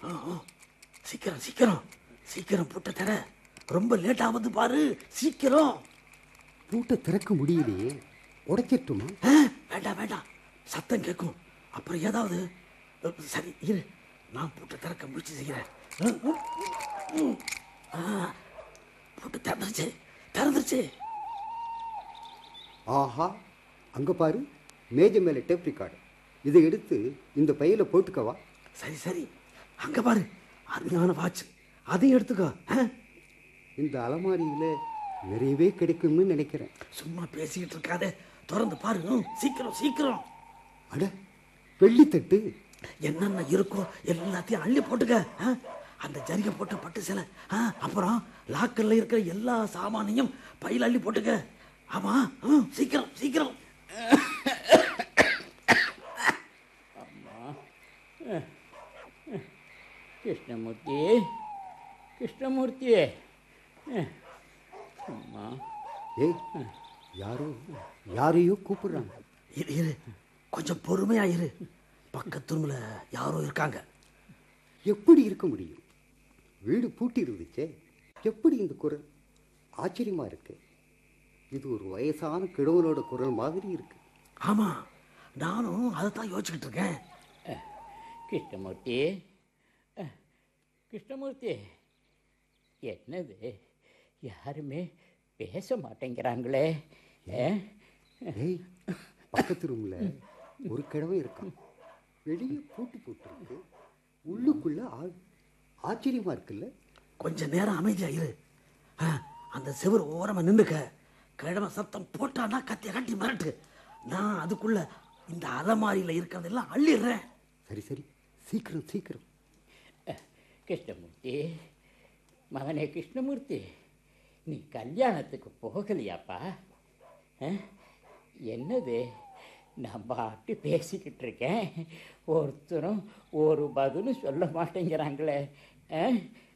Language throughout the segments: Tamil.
ஆ, ஆ. சீக்கிரம் சீக்கிரம் சீக்கிரம் பூட்டை தர ரொம்ப லேட் ஆகுது பாரு சீக்கிரம் பூட்டை திறக்க முடியலையே உடைச்சிட்டுமா ஆ, வேண்டாம் வேண்டாம் சத்தம் கேட்கும் அப்புறம் ஏதாவது அ, சரி இரு நான் பூட்டை திறக்க முயற்சி செய்கிறேன் ம், ம், ம். ஆ, பூட்டு திறந்துருச்சு திறந்துருச்சு ஆஹா அங்கே பாரு மேஜை மேலே டேப் ரெக்கார்டு இதை எடுத்து இந்த பையில போட்டுக்கவா சரி சரி அங்க பாரு அருமையான வாட்ச் அதையும் எடுத்துக்கோ ஆ? இந்த அலமாரியில் நிறையவே கிடைக்கும்னு நினைக்கிறேன் சும்மா பேசிக்கிட்டு இருக்காதே திறந்து பாரு ம், சீக்கிரம் சீக்கிரம் அட வெள்ளித்தட்டு என்னென்ன இருக்கோ எல்லாத்தையும் அள்ளி போட்டுக்க ஆ? அந்த ஜரிகை போட்ட பட்டு சிலை ஆ, அப்புறம் லாக்கர்ல இருக்கிற எல்லா சாமானையும் பையில அள்ளி போட்டுக்க ஆமா ம், சீக்கிரம் சீக்கிரம் கிருஷ்ணமூர்த்தி கிருஷ்ணமூர்த்தி அம்மா ஏய் யாரோ யாரையோ கூப்பிடுறாங்க இரு இரு கொஞ்சம் பொறுமையா இரு பக்கத்து ரூம்ல யாரோ இருக்காங்க எப்படி இருக்க முடியும் வீடு பூட்டி இருந்துச்சே எப்படி இந்த குரல் ஆச்சரியமா இருக்கு இது ஒரு வயசான கிழவனோட குரல் மாதிரி இருக்கு ஆமா நானும் அதைத்தான் யோசிச்சுக்கிட்டு இருக்கேன் கிருஷ்ணமூர்த்தி அஹ், கிருஷ்ணமூர்த்தி என்னது யாருமே பேச மாட்டேங்கிறாங்களே அஹ், ஏய் பக்கத்து ரூம்ல ஒரு கிழவன் இருக்கான் வெளியே பூட்டு போட்டுருக்கு உள்ளுக்குள்ள ஆள் ஆச்சரியமா இருக்குல்ல கொஞ்ச நேரம் அமைதியா இரு ஆ, அந்த செவுரு ஓரமா நின்னுக்க கிழமை சத்தம் போட்டானா கத்திய கட்டி மிரட்டு நான் அதுக்குள்ள இந்த அலமாரியில இருக்கிறதெல்லாம் அள்ளிடுறேன் சரி சரி சீக்கிரம் சீக்கிரம் அஹ், கிருஷ்ணமூர்த்தி மகனே கிருஷ்ணமூர்த்தி நீ கல்யாணத்துக்கு போகலையாப்பா அஹ், என்னது நான் பாட்டு பேசிக்கிட்டு இருக்கேன் ஒருத்தரும் ஒரு பதிலும் சொல்ல மாட்டேங்கிறாங்களே அஹ்?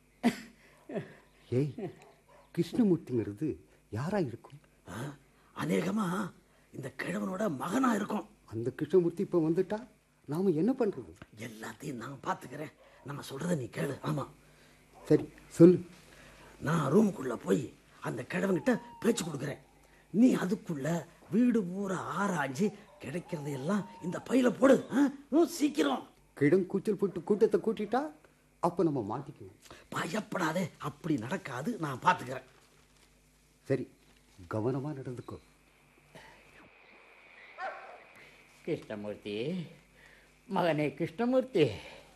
ஏய் கிருஷ்ணமூர்த்திங்கிறது யாரா இருக்கும் ஆ, அநேகமா இந்த கிழவனோட மகனா இருக்கும் அந்த கிருஷ்ணமூர்த்தி இப்போ வந்துட்டா நாம என்ன பண்றது எல்லாத்தையும் நான் பார்த்துக்கிறேன் நான் சொல்றதை நீ கேளு ஆமா சரி சொல்லு நான் ரூமுக்குள்ள போய் அந்த கிழவன்கிட்ட பேச்சு கொடுக்குறேன் நீ அதுக்குள்ள வீடு பூரா ஆராய்ஞ்சு கிடைக்கிறது எல்லாம் இந்த பையில போடு ஆ? ம், சீக்கிரம் கிடம் கூச்சல் போட்டு கூட்டத்தை கூட்டிட்டா அப்போ நம்ம மாட்டிக்குவோம் பயப்படாதே அப்படி நடக்காது நான் பார்த்துக்கிறேன் சரி கவனமா நடந்துக்கோ கிருஷ்ணமூர்த்தி மகனே கிருஷ்ணமூர்த்தி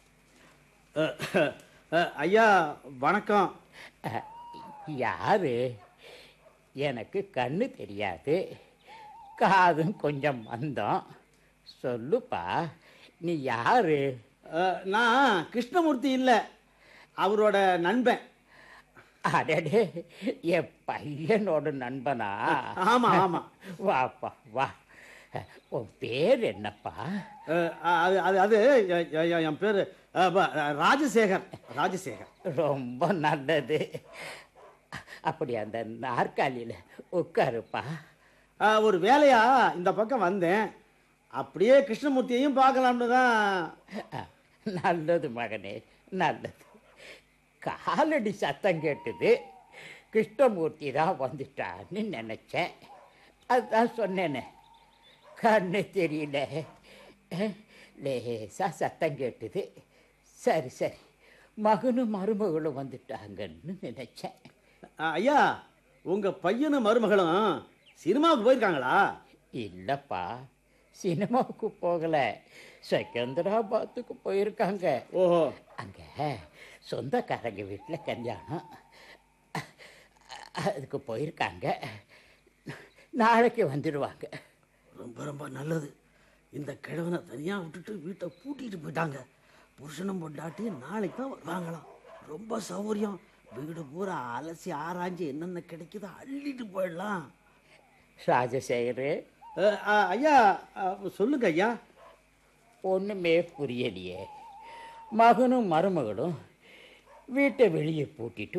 ஐயா வணக்கம் அஹ், யாரு எனக்கு கண்ணு தெரியாது காதும் கொஞ்சம் மந்தம் சொல்லுப்பா நீ யாரு அஹ், நான் கிருஷ்ணமூர்த்தி இல்லை அவரோட நண்பன் அடடே என் பையனோட நண்பனா ஆமா, ஆமா. வாப்பா வா உன் பேர் என்னப்பா அஹ், அது அது அது எ- எ- எ- என் பேர் ராஜசேகர் ராஜசேகர் ரொம்ப நல்லது அப்படி அந்த நாற்காலியில் உட்காருப்பா அஹ், ஒரு வேலையா இந்த பக்கம் வந்தேன் அப்படியே கிருஷ்ணமூர்த்தியையும் பார்க்கலாம்னு தான் அஹ், நல்லது மகனே நல்லது காலடி சத்தம் கேட்டது கிருஷ்ணமூர்த்தி தான் வந்துட்டான்னு நினச்சேன் அதுதான் சொன்னேனே கண்ணு தெரியல அஹ், லேசா சத்தம் கேட்டது சரி சரி மகனும் மருமகளும் வந்துட்டாங்கன்னு நினச்சேன் அஹ், ஐயா உங்க பையனும் மருமகளும் சினிமாவுக்கு போயிருக்காங்களா இல்லைப்பா சினிமாவுக்கு போகலை செகந்தராபாத்துக்கு போயிருக்காங்க ஓஹோ அங்கே சொந்தக்காரங்க வீட்டில் கல்யாணம் அதுக்கு போயிருக்காங்க நாளைக்கு வந்துடுவாங்க ரொம்ப ரொம்ப நல்லது இந்த கிழவனை தனியா விட்டுட்டு வீட்டை பூட்டிட்டு போயிட்டாங்க புருஷனும் பொண்டாட்டி நாளைக்கு தான் வருவாங்களாம் ரொம்ப சௌகரியம் வீடு பூரா அலசி ஆராய்ஞ்சு என்னென்ன கிடைக்குதோ அள்ளிட்டு போயிடலாம் ராஜசேகர் அஹ், அஹ், ஐயா அஹ், சொல்லுங்க ஐயா ஒன்றுமே புரியலையே மகனும் மருமகளும் வீட்டை வெளியே பூட்டிட்டு